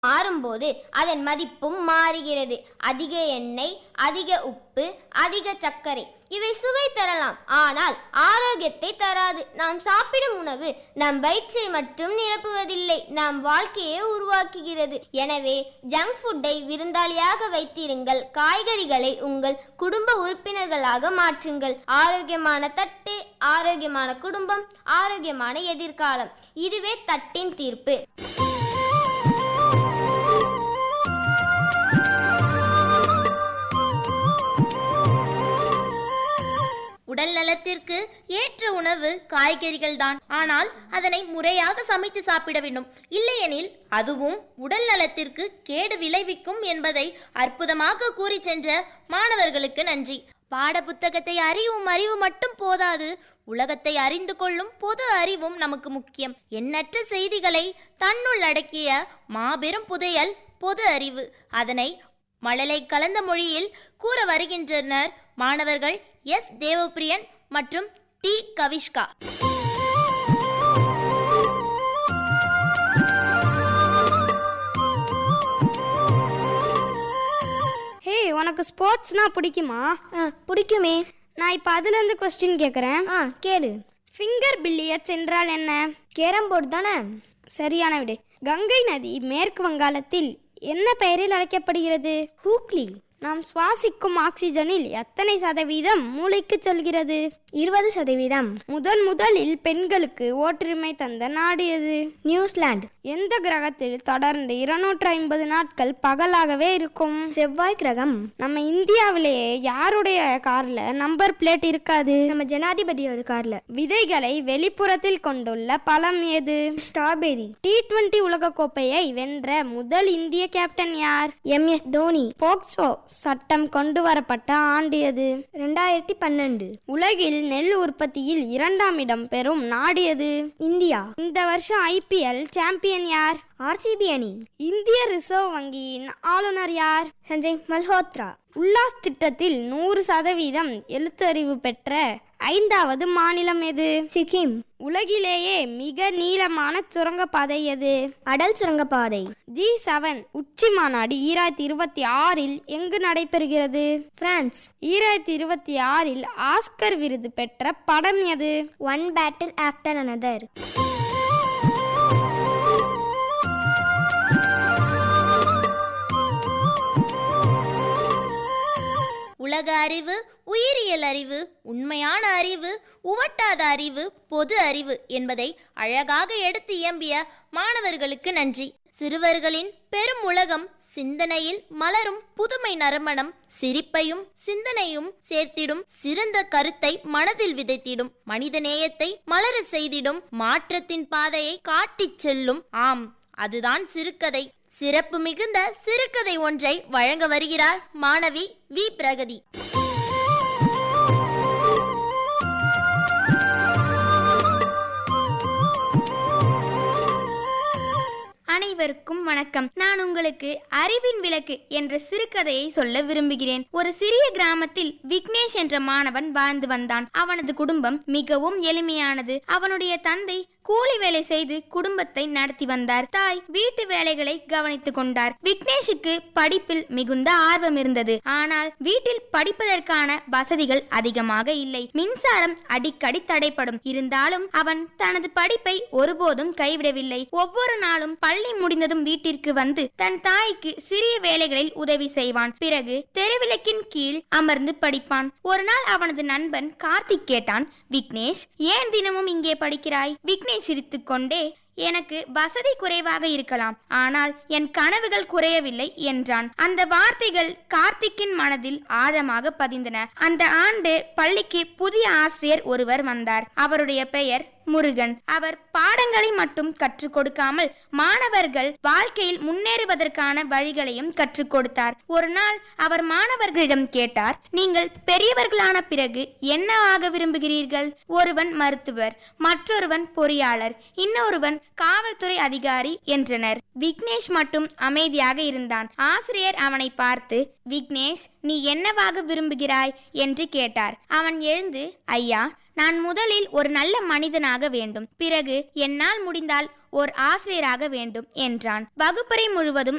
மாறும்போது அதன் மதிப்பும் மாறுகிறது அதிக எண்ணெய் அதிக உப்பு அதிக சர்க்கரை இவை சுவை தரலாம் ஆனால் ஆரோக்கியத்தை தராது நாம் சாப்பிடும் உணவு நம் வயிற்றை மட்டும் நிரப்புவதில்லை நம் வாழ்க்கையை உருவாக்குகிறது எனவே ஜங்க் ஃபுட்டை விருந்தாளியாக வைத்திருங்கள் காய்கறிகளை உங்கள் குடும்ப உறுப்பினர்களாக மாற்றுங்கள் ஆரோக்கியமான தட்டு ஆரோக்கியமான குடும்பம் ஆரோக்கியமான எதிர்காலம் இதுவே தட்டின் தீர்ப்பு உடல் நலத்திற்கு ஏற்ற உணவு காய்கறிகள் தான் ஆனால் அதனை முறையாக சமைத்து சாப்பிட வேண்டும் இல்லையெனில் அதுவும் உடல் நலத்திற்கு கேடு விளைவிக்கும் என்பதை அற்புதமாக கூறி சென்ற மாணவர்களுக்கு நன்றி பாட புத்தகத்தை அறிவும் அறிவு மட்டும் போதாது உலகத்தை அறிந்து கொள்ளும் பொது அறிவும் நமக்கு முக்கியம் எண்ணற்ற செய்திகளை தன்னுள் அடக்கிய மாபெரும் புதையல் பொது அறிவு அதனை மழலை கலந்த மொழியில் கூற வருகின்றனர் மாணவர்கள் எஸ் தேவப்பிரியன் மற்றும் டி கவிஷ்கா ஹே உனக்கு ஸ்போர்ட்ஸ்னா பிடிக்குமா பிடிக்குமே நான் இப்போ அதுலேருந்து கொஸ்டின் கேட்குறேன் ஆ கேளு ஃபிங்கர் பில்லியட்ஸ் என்றால் என்ன கேரம் போர்டு தானே சரியான விடை கங்கை நதி மேற்கு வங்காளத்தில் என்ன பெயரில் அழைக்கப்படுகிறது ஹூக்லி நாம் சுவாசிக்கும் ஆக்சிஜனில் எத்தனை சதவீதம் மூளைக்கு செல்கிறது இருபது சதவீதம் முதன் முதலில் பெண்களுக்கு ஓட்டுரிமை தந்த நாடு எது நியூசிலாந்து எந்த கிரகத்தில் தொடர்ந்து இருநூற்று ஐம்பது நாட்கள் பகலாகவே இருக்கும் செவ்வாய் கிரகம் நம்ம இந்தியாவிலேயே யாருடைய கார்ல நம்பர் பிளேட் இருக்காது நம்ம ஜனாதிபதியோட கார்ல விதைகளை வெளிப்புறத்தில் கொண்டுள்ள பழம் எது ஸ்ட்ராபெரி டி டுவெண்டி உலகக்கோப்பையை வென்ற முதல் இந்திய கேப்டன் யார் எம் எஸ் தோனி போக்சோ சட்டம் கொண்டு வரப்பட்ட ஆண்டு எது ரெண்டாயிரத்தி பன்னெண்டு உலகில் நெல் உற்பத்தியில் இரண்டாம் இடம் பெறும் நாடு எது இந்தியா இந்த வருஷம் ஐபிஎல் சாம்பியன் யார் ஆர்சிபி அணி இந்திய ரிசர்வ் வங்கியின் ஆளுநர் யார் சஞ்சய் மல்ஹோத்ரா உல்லாஸ் திட்டத்தில் நூறு சதவீதம் எழுத்தறிவு பெற்ற ஐந்தாவது மாநிலம் எது சிக்கிம் உலகிலேயே மிக நீளமான சுரங்கப்பாதை எது அடல் சுரங்கப்பாதை ஜி செவன் உச்சி மாநாடு ஈராயிரத்தி இருபத்தி ஆறில் எங்கு நடைபெறுகிறது பிரான்ஸ் ஈராயிரத்தி இருபத்தி ஆறில் ஆஸ்கர் விருது பெற்ற படம் எது ஒன் பேட்டில் ஆஃப்டர் அனதர் உலக அறிவு உயிரியல் அறிவு உண்மையான அறிவு உவட்டாத அறிவு பொது அறிவு என்பதை அழகாக எடுத்து இயம்பிய மாணவர்களுக்கு நன்றி சிறுவர்களின் பெரும் உலகம் சிந்தனையில் மலரும் புதுமை நறுமணம் சிரிப்பையும் சிந்தனையும் சேர்த்திடும் சிறந்த கருத்தை மனதில் விதைத்திடும் மனித நேயத்தை மலர செய்திடும் மாற்றத்தின் பாதையை காட்டிச் செல்லும் ஆம் அதுதான் சிறுகதை சிறப்பு மிகுந்த சிறுகதை ஒன்றை வழங்க வருகிறார் மாணவி வி பிரகதி அனைவருக்கும் வணக்கம் நான் உங்களுக்கு அறிவின் விளக்கு என்ற சிறுகதையை சொல்ல விரும்புகிறேன் ஒரு சிறிய கிராமத்தில் விக்னேஷ் என்ற மாணவன் வாழ்ந்து வந்தான் அவனது குடும்பம் மிகவும் எளிமையானது அவனுடைய தந்தை கூலி வேலை செய்து குடும்பத்தை நடத்தி வந்தார் தாய் வீட்டு வேலைகளை கவனித்துக் கொண்டார் விக்னேஷுக்கு படிப்பில் மிகுந்த ஆர்வம் இருந்தது ஆனால் வீட்டில் படிப்பதற்கான வசதிகள் அதிகமாக இல்லை மின்சாரம் அடிக்கடி தடைப்படும் இருந்தாலும் அவன் தனது படிப்பை ஒருபோதும் கைவிடவில்லை ஒவ்வொரு நாளும் பள்ளி முடிந்ததும் வீட்டிற்கு வந்து தன் தாய்க்கு சிறிய வேலைகளில் உதவி செய்வான் பிறகு தெருவிளக்கின் கீழ் அமர்ந்து படிப்பான் ஒரு நாள் அவனது நண்பன் கார்த்திக் கேட்டான் விக்னேஷ் ஏன் தினமும் இங்கே படிக்கிறாய் விக்னேஷ் சிரித்துக்கொண்டே எனக்கு வசதி குறைவாக இருக்கலாம் ஆனால் என் கனவுகள் குறையவில்லை என்றான் அந்த வார்த்தைகள் கார்த்திக்கின் மனதில் ஆழமாக பதிந்தன அந்த ஆண்டு பள்ளிக்கு புதிய ஆசிரியர் ஒருவர் வந்தார் அவருடைய பெயர் முருகன் அவர் பாடங்களை மட்டும் கற்றுக் கொடுக்காமல் மாணவர்கள் வாழ்க்கையில் முன்னேறுவதற்கான வழிகளையும் கற்றுக் கொடுத்தார் ஒரு நாள் அவர் மாணவர்களிடம் கேட்டார் நீங்கள் பெரியவர்களான பிறகு என்ன ஆக விரும்புகிறீர்கள் ஒருவன் மருத்துவர் மற்றொருவன் பொறியாளர் இன்னொருவன் காவல்துறை அதிகாரி என்றனர் விக்னேஷ் மட்டும் அமைதியாக இருந்தான் ஆசிரியர் அவனை பார்த்து விக்னேஷ் நீ என்னவாக விரும்புகிறாய் என்று கேட்டார் அவன் எழுந்து ஐயா நான் முதலில் ஒரு நல்ல மனிதனாக வேண்டும் பிறகு என்னால் முடிந்தால் ஓர் ஆசிரியராக வேண்டும் என்றான் வகுப்பறை முழுவதும்